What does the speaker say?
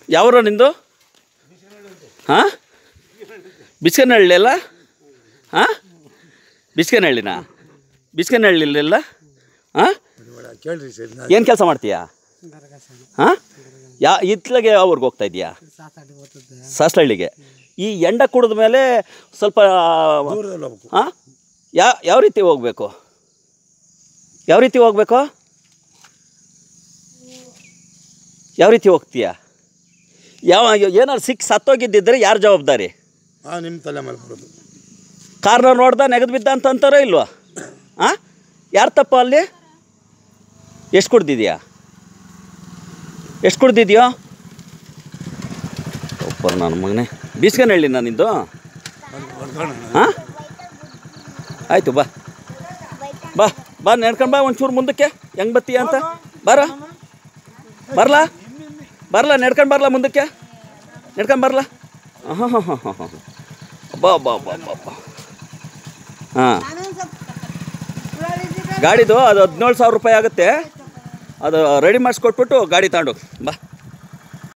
ಯಾವ್ರ ನಿಂದು ಹಾಂ ಬಿಸ್ಕನಹಳ್ಳಿ ಅಲ್ಲ ಹಾಂ ಬಿಸ್ಕನಹಳ್ಳಿನಾ ಬಿಸ್ಕನಹಳ್ಳಿಲ್ಲ ಹಾಂ ಕೇಳ್ರಿ ಸರ್ ನಾ ಏನು ಕೆಲಸ ಮಾಡ್ತೀಯಾ ಹಾಂ ಯಾ ಇತ್ಲಾಗೆ ಅವ್ರಿಗೆ ಹೋಗ್ತಾ ಇದೆಯಾ ಸಾಸ್ಲಹಳ್ಳಿಗೆ ಈ ಎಂಡ ಕುಡಿದ ಮೇಲೆ ಸ್ವಲ್ಪ ದೂರದಲ್ಲಿ ಹೋಗ್ಬೇಕು ಹಾಂ ಯಾ ಯಾವ ರೀತಿ ಹೋಗಬೇಕು ಯಾವ ರೀತಿ ಹೋಗ್ಬೇಕು ಯಾವ ರೀತಿ ಹೋಗ್ತೀಯಾ ಯಾವ ಏನಾದ್ರು ಸಿಕ್ಕಿ ಸತ್ತೋಗಿದ್ದಿದ್ರೆ ಯಾರು ಜವಾಬ್ದಾರಿ ಹಾಂ ನಿಮ್ಮ ತಲೆ ಮೇಲೆ ಬರೋದು ಕಾರ್ನ ನೋಡ್ದ ನೆಗೆದು ಬಿದ್ದ ಅಂತ ಅಂತಾರೋ ಇಲ್ವಾ ಹಾಂ ಯಾರು ತಪ್ಪ ಅಲ್ಲಿ ಎಷ್ಟು ಕುಡ್ದಿದ್ಯಾ ಎಷ್ಟು ಕುಡ್ದಿದ್ಯೋ ಒಪ್ಪರ್ ನನ್ನ ಮಗನೇ ಬೀಸ್ಕನಹಳ್ಳಿ ನಾನಿದ್ದು ಹಾಂ ಆಯಿತು ಬಾ ಬಾ ಬಾ ನಡ್ಕೊಂಡು ಬಾ ಒಂಚೂರು ಮುಂದಕ್ಕೆ ಹೆಂಗೆ ಬತ್ತೀಯ ಅಂತ ಬಾರ ಬರಲಾ ಬರಲಾ ನಡ್ಕೊಂಡು ಬರಲಾ ಮುಂದಕ್ಕೆ ನಡ್ಕೊಂಡು ಬರಲಾ ಹಾಂ ಹಾಂ ಹಾಂ ಹಾಂ ಹಾಂ ಬಾ ಬಾ ಬಾ ಬಾ ಬಾ ಹಾಂ ಗಾಡಿದು ಅದು ಹದಿನೇಳು ಸಾವಿರ ರೂಪಾಯಿ ಆಗುತ್ತೆ ಅದು ರೆಡಿ ಮಾಡಿಸ್ಕೊಟ್ಬಿಟ್ಟು ಗಾಡಿ ತಗೊಂಡು ಬಾ